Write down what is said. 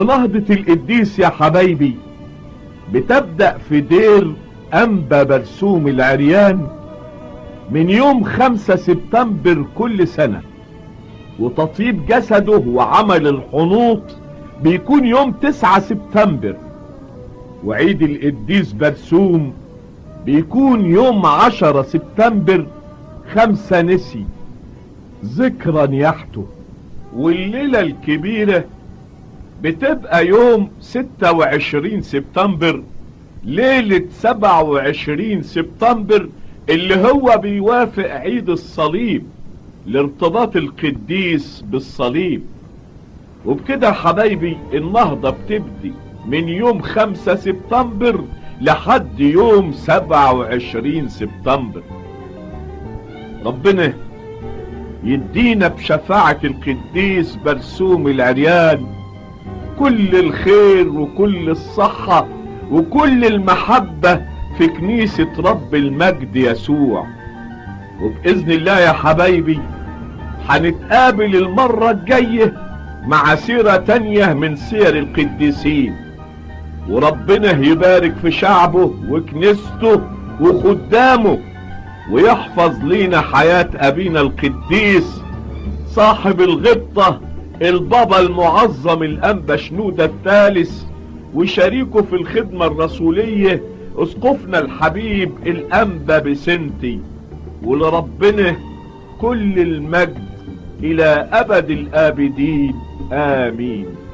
نهضة القديس يا حبايبي بتبدأ في دير أنبا برسوم العريان من يوم خمسة سبتمبر كل سنة وتطيب جسده وعمل الحنوط بيكون يوم تسعة سبتمبر وعيد القديس برسوم بيكون يوم عشرة سبتمبر خمسة نسي ذكرى نياحته والليلة الكبيرة بتبقى يوم ستة وعشرين سبتمبر ليلة سبعة وعشرين سبتمبر اللي هو بيوافق عيد الصليب لارتباط القديس بالصليب وبكده حبايبي النهضة بتبدي من يوم خمسة سبتمبر لحد يوم سبعة وعشرين سبتمبر ربنا يدينا بشفاعة القديس برسوم العريان كل الخير وكل الصحة وكل المحبة في كنيسة رب المجد يسوع وبإذن الله يا حبايبي هنتقابل المرة الجاية مع سيرة تانية من سير القديسين وربنا يبارك في شعبه وكنيسته وخدامه ويحفظ لينا حياة أبينا القديس صاحب الغبطة البابا المعظم الأنبا شنودة الثالث وشريكه في الخدمة الرسولية اسقفنا الحبيب الأنبا بسنتي ولربنا كل المجد إلى أبد الآبدين آمين